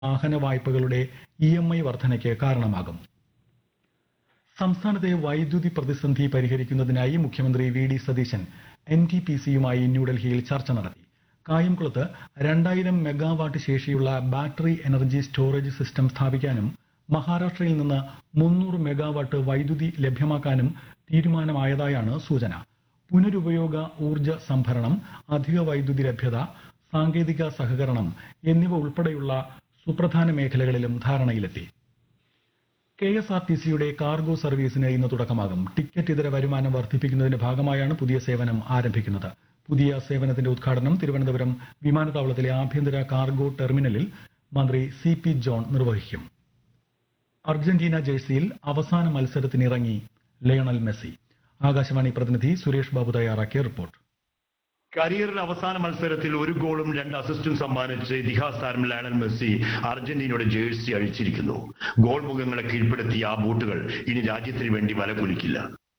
വാഹന വായ്പകളുടെ E M I വർധനയ്ക്ക് കാരണമാകും സംസ്ഥാനത്തെ വൈദ്യുതി പ്രതിസന്ധി പരിഹരിക്കുന്നതിനായി മുഖ്യമന്ത്രി V D Satheesan N T P സിയുമായി ന്യൂഡൽഹിയിൽ ചർച്ച നടത്തി കായംകുളത്ത് രണ്ടായിരം മെഗാവാട്ട് ശേഷിയുള്ള ബാറ്ററി എനർജി സ്റ്റോറേജ് സിസ്റ്റം സ്ഥാപിക്കാനും മഹാരാഷ്ട്രയിൽ നിന്ന് മുന്നൂറ് മെഗാവാട്ട് വൈദ്യുതി ലഭ്യമാക്കാനും തീരുമാനമായതായാണ് സൂചന പുനരുപയോഗ ഊർജ സംഭരണം അധിക വൈദ്യുതി ലഭ്യത സാങ്കേതിക സഹകരണം എന്നിവ ഉൾപ്പെടെയുള്ള സുപ്രധാന മേഖലകളിലും ധാരണയിലെത്തി കെ എസ് ആർ ടി സിയുടെ കാർഗോ സർവീസിന് ഇന്ന് തുടക്കമാകും ടിക്കറ്റ് ഇതര വരുമാനം വർദ്ധിപ്പിക്കുന്നതിന്റെ ഭാഗമായാണ് പുതിയ സേവനം ആരംഭിക്കുന്നത് പുതിയ സേവനത്തിന്റെ ഉദ്ഘാടനം തിരുവനന്തപുരം വിമാനത്താവളത്തിലെ ആഭ്യന്തര കാർഗോ ടെർമിനലിൽ മന്ത്രി സി പി ജോൺ നിർവഹിക്കും അർജന്റീന ജേഴ്സിയിൽ അവസാന മത്സരത്തിനിറങ്ങി ലയണൽ മെസ്സി ആകാശവാണി പ്രതിനിധി സുരേഷ് ബാബു തയ്യാറാക്കിയ റിപ്പോർട്ട് കരിയറിൽ അവസാന മത്സരത്തിൽ ഒരു ഗോളും രണ്ട് അസിസ്റ്റും സമ്മാനിച്ച് ഇതിഹാസ താരം ലയണൽ മെസ്സി അർജന്റീനയുടെ ജേഴ്സി അഴിച്ചിരിക്കുന്നു ഗോൾ മുഖങ്ങളെ കീഴ്പ്പെടുത്തിയ ആ ബൂട്ടുകൾ ഇനി രാജ്യത്തിന് വേണ്ടി വല കുലിക്കില്ല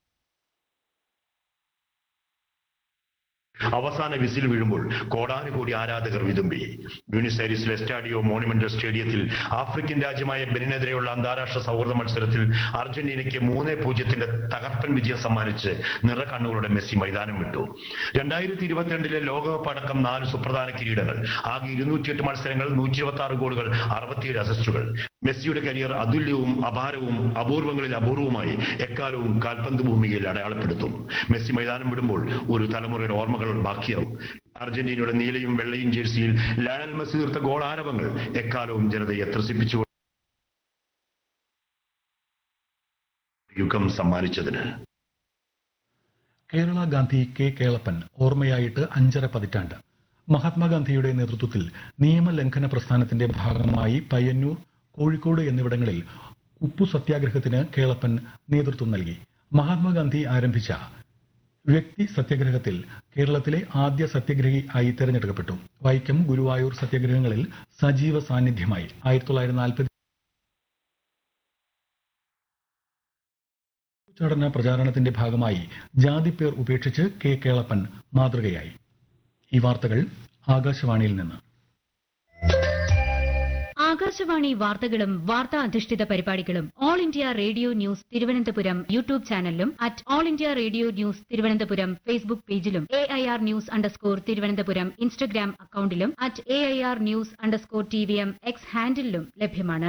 അവസാന വിസിൽ വീഴുമ്പോൾ കോടാനുകോടി ആരാധകർ വിതുമ്പി ബ്യൂണിസ് ഐരിസിലെ സ്റ്റാഡിയോ മോണിമെന്റൽ സ്റ്റേഡിയത്തിൽ ആഫ്രിക്കൻ രാജ്യമായ ബെനിനെതിരെയുള്ള അന്താരാഷ്ട്ര സൗഹൃദ മത്സരത്തിൽ അർജന്റീനയ്ക്ക് മൂന്ന് പൂജ്യത്തിന്റെ തകർപ്പൻ വിജയം സമ്മാനിച്ച് നിറക്കണ്ണുകളുടെ മെസ്സി മൈതാനം വിട്ടു രണ്ടായിരത്തി ഇരുപത്തിരണ്ടിലെ ലോകകപ്പ് അടക്കം നാല് സുപ്രധാന കിരീടങ്ങൾ ആകെ ഇരുന്നൂറ്റിയെട്ട് മത്സരങ്ങൾ നൂറ്റി ഇരുപത്തി ആറ് ഗോളുകൾ അറുപത്തിയേഴ് അസിസ്റ്റുകൾ മെസ്സിയുടെ കരിയർ അതുല്യവും അപാരവും അപൂർവങ്ങളിൽ അപൂർവമായി എക്കാലവും കാൽപന്ത് ഭൂമികയിൽ അടയാളപ്പെടുത്തും മെസ്സി മൈതാനം വിടുമ്പോൾ ഒരു തലമുറയുടെ ഓർമ്മകൾ ബാക്കിയാവും അർജന്റീനയുടെ നീലയും വെള്ളയും ജേഴ്സിയിൽ ലയണൽ മെസ്സി തീർത്ത ഗോൾ ആരവങ്ങൾ എക്കാലവും ജനതയെ ത്രസിപ്പിച്ചു യുഗം സമ്മാനിച്ചതിന് കേരള ഗാന്ധി കെ കേളപ്പൻ ഓർമ്മയായിട്ട് അഞ്ചര പതിറ്റാണ്ട് മഹാത്മാഗാന്ധിയുടെ നേതൃത്വത്തിൽ നിയമലംഘന പ്രസ്ഥാനത്തിന്റെ ഭാഗമായി പയ്യന്നൂർ കോഴിക്കോട് എന്നിവിടങ്ങളിൽ ഉപ്പു സത്യാഗ്രഹത്തിന് കേളപ്പൻ നേതൃത്വം നൽകി മഹാത്മാഗാന്ധി ആരംഭിച്ച വ്യക്തി സത്യാഗ്രഹത്തിൽ കേരളത്തിലെ ആദ്യ സത്യാഗ്രഹി ആയി തെരഞ്ഞെടുക്കപ്പെട്ടു വൈക്കം ഗുരുവായൂർ സത്യാഗ്രഹങ്ങളിൽ സജീവ സാന്നിധ്യമായി ആയിരത്തി തൊള്ളായിരത്തി നാൽപ്പത്തി ഉച്ചാടന പ്രചാരണത്തിന്റെ ഭാഗമായി ജാതിപ്പേർ ഉപേക്ഷിച്ച് കെ കേളപ്പൻ മാതൃകയായി ഈ വാർത്തകൾ ആകാശവാണിയിൽ നിന്ന് ആകാശവാണി വാർത്തകളും വാർത്താ അധിഷ്ഠിത പരിപാടികളും All India Radio News Thiruvananthapuram YouTube ചാനലിലും at All India Radio News Thiruvananthapuram Facebook പേജിലും A I R news underscore Thiruvananthapuram Instagram അക്കൌണ്ടിലും at A I R news underscore T V M X ഹാൻഡിലും ലഭ്യമാണ്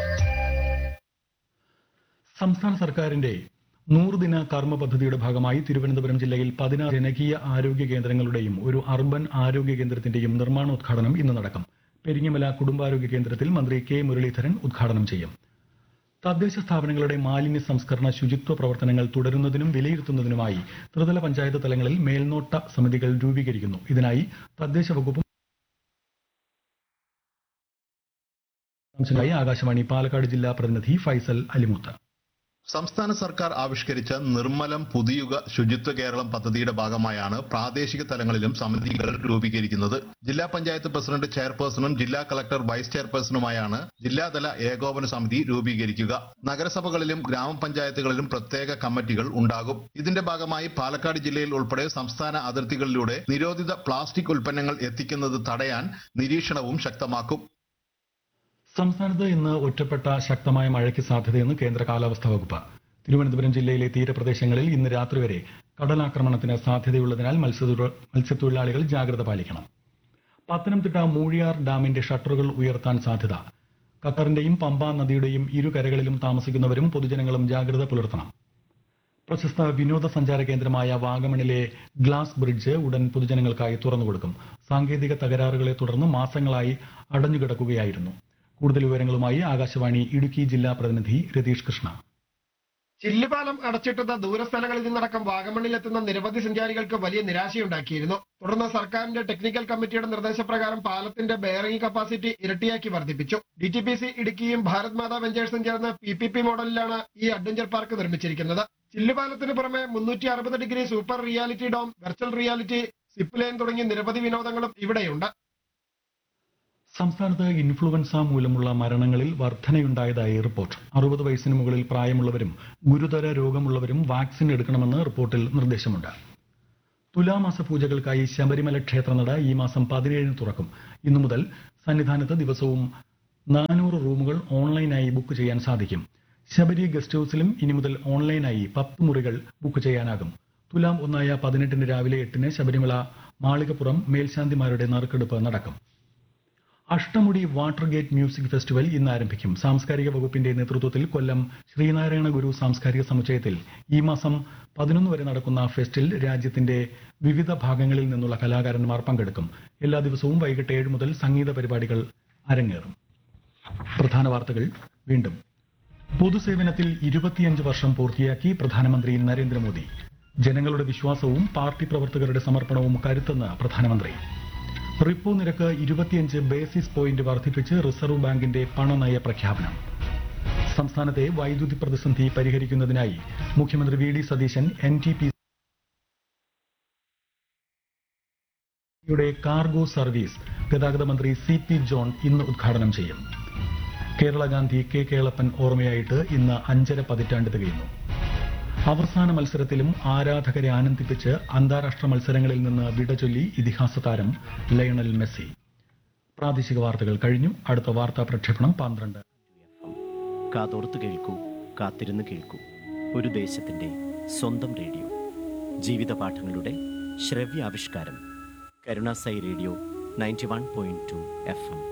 സംസ്ഥാന സർക്കാരിന്റെ നൂറുദിന കർമ്മ പദ്ധതിയുടെ ഭാഗമായി തിരുവനന്തപുരം ജില്ലയിൽ പതിനാറ് ജനകീയ ആരോഗ്യ കേന്ദ്രങ്ങളുടെയും ഒരു അർബൻ ആരോഗ്യ കേന്ദ്രത്തിന്റെയും നിർമ്മാണോദ്ഘാടനം ഇന്ന് നടക്കും പെരിങ്ങമല കുടുംബാരോഗ്യ കേന്ദ്രത്തിൽ മന്ത്രി കെ മുരളീധരൻ ഉദ്ഘാടനം ചെയ്യും തദ്ദേശ സ്ഥാപനങ്ങളുടെ മാലിന്യ സംസ്കരണ ശുചിത്വ പ്രവർത്തനങ്ങൾ തുടരുന്നതിനും വിലയിരുത്തുന്നതിനുമായി ത്രിതല പഞ്ചായത്ത് തലങ്ങളിൽ മേൽനോട്ട സമിതികൾ രൂപീകരിക്കുന്നു ഇതിനായി തദ്ദേശ വകുപ്പും വിശദാംശങ്ങളുമായി ആകാശവാണി പാലക്കാട് ജില്ലാ പ്രതിനിധി ഫൈസൽ അലിമുത്ത് സംസ്ഥാന സർക്കാർ ആവിഷ്കരിച്ച നിർമ്മലം പുതിയുഗ ശുചിത്വ കേരളം പദ്ധതിയുടെ ഭാഗമായാണ് പ്രാദേശിക തലങ്ങളിലും സമിതികൾ രൂപീകരിക്കുന്നത് ജില്ലാ പഞ്ചായത്ത് പ്രസിഡന്റ് ചെയർപേഴ്സണും ജില്ലാ കളക്ടർ വൈസ് ചെയർപേഴ്സണുമായാണ് ജില്ലാതല ഏകോപന സമിതി രൂപീകരിക്കുക നഗരസഭകളിലും ഗ്രാമപഞ്ചായത്തുകളിലും പ്രത്യേക കമ്മിറ്റികൾ ഉണ്ടാകും ഇതിന്റെ ഭാഗമായി പാലക്കാട് ജില്ലയിൽ ഉൾപ്പെടെ സംസ്ഥാന അതിർത്തികളിലൂടെ നിരോധിത പ്ലാസ്റ്റിക് ഉൽപ്പന്നങ്ങൾ എത്തിക്കുന്നത് തടയാൻ നിരീക്ഷണവും ശക്തമാക്കും സംസ്ഥാനത്ത് ഇന്ന് ഒറ്റപ്പെട്ട ശക്തമായ മഴയ്ക്ക് സാധ്യതയെന്ന് കേന്ദ്ര കാലാവസ്ഥാ വകുപ്പ് തിരുവനന്തപുരം ജില്ലയിലെ തീരപ്രദേശങ്ങളിൽ ഇന്ന് രാത്രി വരെ കടലാക്രമണത്തിന് സാധ്യതയുള്ളതിനാൽ മത്സ്യത്തൊഴിൽ- മത്സ്യത്തൊഴിലാളികൾ ജാഗ്രത പാലിക്കണം പത്തനംതിട്ട മൂഴിയാർ ഡാമിന്റെ ഷട്ടറുകൾ ഉയർത്താൻ സാധ്യത ഖത്തറിന്റെയും പമ്പ നദിയുടെയും ഇരുകരകളിലും താമസിക്കുന്നവരും പൊതുജനങ്ങളും ജാഗ്രത പുലർത്തണം പ്രശസ്ത വിനോദസഞ്ചാര കേന്ദ്രമായ വാഗമണിലെ ഗ്ലാസ് ബ്രിഡ്ജ് ഉടൻ പൊതുജനങ്ങൾക്കായി തുറന്നുകൊടുക്കും സാങ്കേതിക തകരാറുകളെ തുടർന്ന് മാസങ്ങളായി അടഞ്ഞുകിടക്കുകയായിരുന്നു കൂടുതൽ വിവരങ്ങളുമായി ആകാശവാണി ഇടുക്കി ജില്ലാ പ്രതിനിധി രതീഷ് കൃഷ്ണ ചില്ലുപാലം അടച്ചിട്ടത് ദൂരസ്ഥലങ്ങളിൽ നിന്നടക്കം വാഗമണ്ണിലെത്തുന്ന നിരവധി സഞ്ചാരികൾക്ക് വലിയ നിരാശയുണ്ടാക്കിയിരുന്നു തുടർന്ന് സർക്കാരിന്റെ ടെക്നിക്കൽ കമ്മിറ്റിയുടെ നിർദ്ദേശപ്രകാരം പാലത്തിന്റെ ബെയറിംഗ് കപ്പാസിറ്റി ഇരട്ടിയാക്കി വർദ്ധിപ്പിച്ചു ഡി ടി പി സി ഇടുക്കിയും ഭാരത് മാതാ വെഞ്ചേഴ്സും ചേർന്ന് പി പി പി മോഡലിലാണ് ഈ അഡ്വഞ്ചർ പാർക്ക് നിർമ്മിച്ചിരിക്കുന്നത് ചില്ലുപാലത്തിന് പുറമെ മുന്നൂറ്റി അറുപത് degree super reality dome virtual reality zip line തുടങ്ങി നിരവധി വിനോദങ്ങളും ഇവിടെയുണ്ട് സംസ്ഥാനത്ത് ഇൻഫ്ലുവൻസ മൂലമുള്ള മരണങ്ങളിൽ വർധനയുണ്ടായതായി റിപ്പോർട്ട് അറുപത് വയസ്സിന് മുകളിൽ പ്രായമുള്ളവരും ഗുരുതര രോഗമുള്ളവരും വാക്സിൻ എടുക്കണമെന്ന് റിപ്പോർട്ടിൽ നിർദ്ദേശമുണ്ട് തുലാമാസ പൂജകൾക്കായി ശബരിമല ക്ഷേത്രനട ഈ മാസം പതിനേഴിന് തുറക്കും ഇന്നു മുതൽ സന്നിധാനത്ത് ദിവസവും നാനൂറ് റൂമുകൾ ഓൺലൈനായി ബുക്ക് ചെയ്യാൻ സാധിക്കും ശബരി ഗസ്റ്റ് ഹൌസിലും ഇനി മുതൽ ഓൺലൈനായി പത്ത് മുറികൾ ബുക്ക് ചെയ്യാനാകും തുലാം ഒന്നായ പതിനെട്ടിന് രാവിലെ എട്ടിന് ശബരിമല മാളികപ്പുറം മേൽശാന്തിമാരുടെ നറുക്കെടുപ്പ് നടക്കും Ashtamudi water gate music festival ഇന്ന് ആരംഭിക്കും സാംസ്കാരിക വകുപ്പിന്റെ നേതൃത്വത്തിൽ കൊല്ലം ശ്രീനാരായണ ഗുരു സാംസ്കാരിക സമുച്ചയത്തിൽ ഈ മാസം പതിനൊന്ന് വരെ നടക്കുന്ന ഫെസ്റ്റിൽ രാജ്യത്തിന്റെ വിവിധ ഭാഗങ്ങളിൽ നിന്നുള്ള കലാകാരന്മാർ പങ്കെടുക്കും എല്ലാ ദിവസവും വൈകിട്ട് ഏഴ് മുതൽ സംഗീത പരിപാടികൾ അരങ്ങേറും പ്രധാന വാർത്തകൾ വീണ്ടും പൊതുസേവനത്തിൽ ഇരുപത്തിയഞ്ച് വർഷം പൂർത്തിയാക്കി പ്രധാനമന്ത്രി നരേന്ദ്രമോദി ജനങ്ങളുടെ വിശ്വാസവും പാർട്ടി പ്രവർത്തകരുടെ സമർപ്പണവും കരുത്തെന്ന് പ്രധാനമന്ത്രി റിപ്പോ നിരക്ക് ഇരുപത്തിയഞ്ച് ബേസിസ് പോയിന്റ് വർദ്ധിപ്പിച്ച് റിസർവ് ബാങ്കിന്റെ പണനയ പ്രഖ്യാപനം സംസ്ഥാനത്തെ വൈദ്യുതി പ്രതിസന്ധി പരിഹരിക്കുന്നതിനായി മുഖ്യമന്ത്രി V D Satheesan N T P യുടെ കാർഗോ സർവീസ് ഗതാഗത മന്ത്രി സി പി ജോൺ ഇന്ന് ഉദ്ഘാടനം ചെയ്യും കേരള ഗാന്ധി കെ കേളപ്പൻ ഓർമ്മയായിട്ട് ഇന്ന് അഞ്ചര പതിറ്റാണ്ട് തികയുന്നു അവസാന മത്സരത്തിലും ആരാധകരെ ആനന്ദിപ്പിച്ച് അന്താരാഷ്ട്ര മത്സരങ്ങളിൽ നിന്ന് വിട ചൊല്ലി ഇതിഹാസ താരം ലയണൽ മെസ്സി പ്രാദേശിക വാർത്തകൾ കഴിഞ്ഞു അടുത്ത വാർത്താ പ്രക്ഷേപണം പന്ത്രണ്ട് കാതോർത്ത് കേൾക്കൂ കാത്തിരുന്ന് കേൾക്കൂ ഒരു ദേശത്തിന്റെ സ്വന്തം റേഡിയോ ജീവിത പാഠങ്ങളുടെ ശ്രവ്യാവിഷ്കാരം Karunasai radio ninety one point two F M